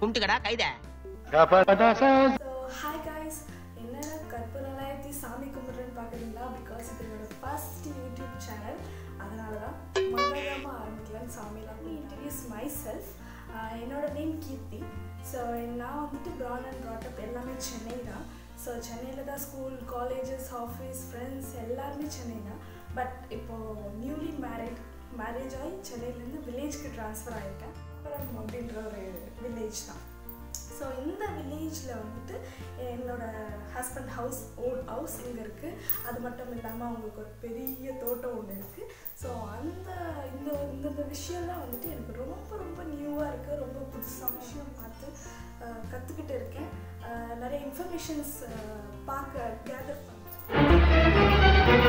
கும்பிட்டுக்கடா கைத so hi guys என்னடா கற்பூரலாயத்தி சாமி கும்பிட்றேன்னு பார்க்குறீங்களா பிகாஸ் இது என்னோட ஃபர்ஸ்ட் யூடியூப் சேனல் அதனால தான் மங்களகரமாக ஆரம்பிக்கலான்னு சாமியில் இன்ட்ரடியூஸ் மை செல்ஃப் என்னோட நேம் கீர்த்தி ஸோ நான் வந்துட்டு ப்ரான் அண்ட் ப்ராட்டப் எல்லாமே சென்னை தான் ஸோ சென்னையில் தான் ஸ்கூல் காலேஜஸ் ஆஃபீஸ் ஃப்ரெண்ட்ஸ் எல்லாருமே சென்னை தான் பட் இப்போது நியூலி மேரிட் மேரேஜ் ஆகி சென்னையிலேருந்து வில்லேஜ்க்கு ட்ரான்ஸ்ஃபர் ஆகிருக்கேன் அப்புறம் அப்படின்ற ஒரு வில்லேஜ் தான் ஸோ இந்த வில்லேஜில் வந்துட்டு என்னோட ஹஸ்பண்ட் ஹவுஸ் ஓன் ஹவுஸ் இங்கே இருக்குது அது மட்டும் இல்லாமல் அவங்களுக்கு ஒரு பெரிய தோட்டம் ஒன்று இருக்குது ஸோ அந்த இந்த இந்த இந்த விஷயம்லாம் வந்துட்டு எனக்கு ரொம்ப ரொம்ப நியூவாக இருக்குது ரொம்ப புதுசாக விஷயம் பார்த்து கற்றுக்கிட்டு இருக்கேன் அஹ், நிறைய இன்ஃபர்மேஷன்ஸ் பார்க்க கேதர் பண்ணேன்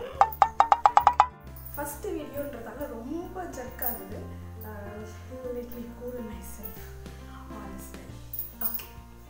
ஃபஸ்ட்டு வீடியோன்றதால ரொம்ப ஜர்க் ஆகுது let me cool myself honest okay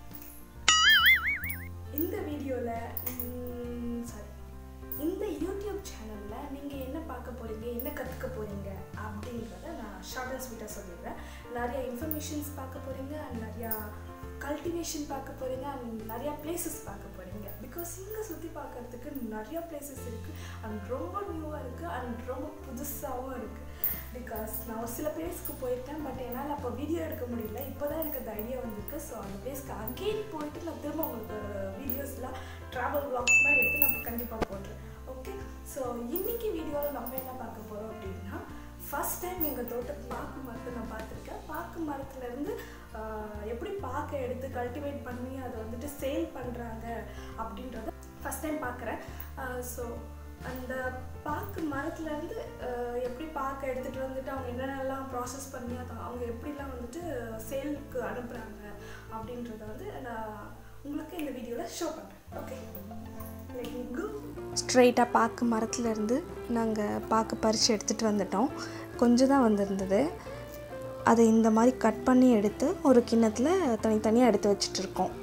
இந்த வீடியோவில் சாரி இந்த யூடியூப் சேனலில் நீங்கள் என்ன பார்க்க போகிறீங்க என்ன கற்றுக்க போகிறீங்க அப்படின்றத நான் ஷார்ட் அண்ட் ஸ்வீட்டாக சொல்லிடுறேன் நிறைய இன்ஃபர்மேஷன்ஸ் பார்க்க போகிறீங்க அண்ட் நிறையா கல்டிவேஷன் பார்க்க போகிறீங்க அண்ட் நிறையா பிளேசஸ் பார்க்க போகிறீங்க பிகாஸ் இங்கே சுற்றி பார்க்கறதுக்கு நிறைய பிளேசஸ் இருக்குது அண்ட் ரொம்ப நியூவாக இருக்குது அண்ட் ரொம்ப புதுசாகவும் இருக்குது பிகாஸ் நான் ஒரு சில பிளேஸ்க்கு போயிருக்கேன் பட் என்னால் அப்போ வீடியோ எடுக்க முடியல இப்போ தான் எனக்கு அந்த ஐடியா வந்திருக்கு ஸோ அந்த பிளேஸ்க்கு அகெயின் போயிட்டு நான் திரும்ப உங்களுக்கு வீடியோஸ்லாம் ட்ராவல் vlogsலாம் எடுத்து நான் கண்டிப்பாக போடுறேன் ஓகே ஸோ இன்னைக்கு வீடியோவில் நம்ம என்ன பார்க்க போகிறோம் அப்படின்னா ஃபர்ஸ்ட் டைம் எங்கள் தோட்டத்து பாக்கு மரத்தை நான் பார்த்துருக்கேன் பாக்கு மரத்துலேருந்து எப்படி பாக்கை எடுத்து கல்டிவேட் பண்ணி அதை வந்துட்டு சேல் பண்ணுறாங்க அப்படின்றத ஃபஸ்ட் டைம் பார்க்குறேன் ஸோ அந்த பாக்கு மரத்துலேருந்து எப்படி பாக்கை எடுத்துகிட்டு வந்துட்டு அவங்க என்னென்னலாம் ப்ராசஸ் பண்ணி அதை அவங்க எப்படிலாம் வந்துட்டு சேலுக்கு அனுப்புகிறாங்க அப்படின்றத வந்து நான் உங்களுக்கு இந்த வீடியோவில் ஷோ பண்ணுறேன் ஓகே லைக் கோ ஸ்ட்ரெயிட்டாக பாக்கு மரத்துலேருந்து நாங்கள் பாக்கு பறித்து எடுத்துகிட்டு வந்துட்டோம் கொஞ்சம் தான் வந்திருந்தது அதை இந்த மாதிரி கட் பண்ணி எடுத்து ஒரு கிண்ணத்தில் தனித்தனியாக எடுத்து வச்சிட்டு இருக்கோம்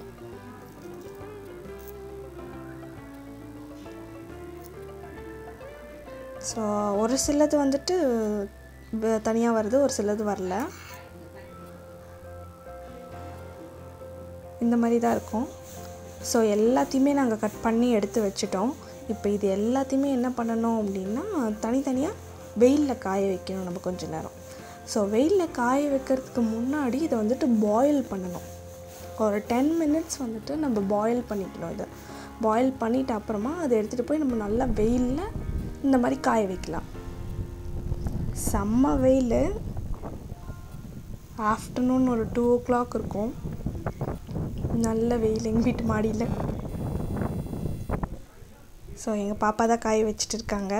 ஸோ ஒரு சிலது வந்துட்டு தனியாக வருது ஒரு சிலது வரல இந்த மாதிரி தான் இருக்கும் ஸோ எல்லாத்தையுமே நாங்கள் கட் பண்ணி எடுத்து வச்சிட்டோம் இப்போ இது எல்லாத்தையுமே என்ன பண்ணணும் அப்படின்னா தனித்தனியாக வெயிலில் காய வைக்கணும் நம்ம கொஞ்ச நேரம் ஸோ வெயிலில் காய வைக்கிறதுக்கு முன்னாடி இதை வந்துட்டு பாயில் பண்ணணும் ஒரு டென் மினிட்ஸ் வந்துட்டு நம்ம பாயில் பண்ணிக்கணும் இதை பாயில் பண்ணிவிட்டு அப்புறமா அதை எடுத்துகிட்டு போய் நம்ம நல்லா வெயிலில் இந்த மாதிரி காய வைக்கலாம் செம்ம வெயில் ஆஃப்டர்நூன் ஒரு டூ ஓ கிளாக் இருக்கும் நல்ல வெயில் எங்கள் வீட்டு மாடியில் ஸோ எங்கள் பாப்பா தான் காய வச்சுட்டு இருக்காங்க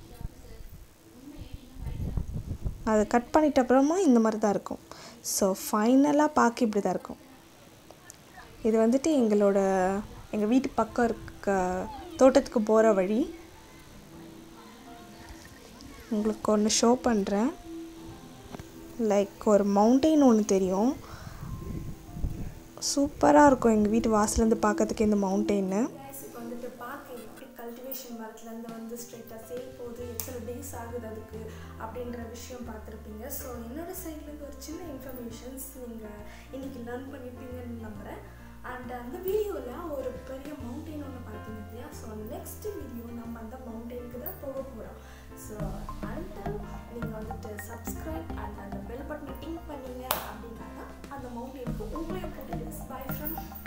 அதை கட் பண்ணிட்ட அப்புறமா இந்த மாதிரி தான் இருக்கும் ஸோ ஃபைனலாக பார்க்க இப்படி தான் இருக்கும் இது வந்துட்டு எங்களோட எங்கள் வீட்டு பக்கம் இருக்க தோட்டத்துக்கு போகிற வழி உங்களுக்கு ஒன்று ஷோ பண்ணுறேன் லைக் ஒரு மவுண்டெயின் ஒன்று தெரியும் சூப்பராக இருக்கும் எங்கள் வீட்டு வாசலேருந்து பார்க்கறதுக்கு இந்த மவுண்டெயின்னு guys, இப்போ வந்துட்டு பார்க்க எப்படி கல்டிவேஷன் மரத்துலேருந்து வந்து ஸ்ட்ரெயிட்டாக சேல் போகுது எத்தனை டேஸ் ஆகுது அதுக்கு அப்படின்ற விஷயம் பார்த்துருப்பீங்க ஸோ என்னோட சைட்லேருந்து ஒரு சின்ன இன்ஃபர்மேஷன்ஸ் நீங்கள் இன்னைக்கு லேர்ன் பண்ணியிருப்பீங்கன்னு நம்புகிறேன் அண்ட் அந்த வீடியோவில் ஒரு பெரிய மவுண்டெயின் ஒன்று பார்த்தீங்க இல்லையா ஸோ நெக்ஸ்ட் வீடியோ நம்ம அந்த மவுண்டெயினுக்கு தான் போக போகிறோம் ஸோ அண்டல் நீங்கள் வந்துட்டு சப்ஸ்கிரைப் அண்ட் அந்த பெல் பட்டனை டிங் பண்ணீங்க அப்படின்னா தான் அந்த மவுண்டெயினுக்கு உங்களையும் போட்டு பை ஃப்ரம்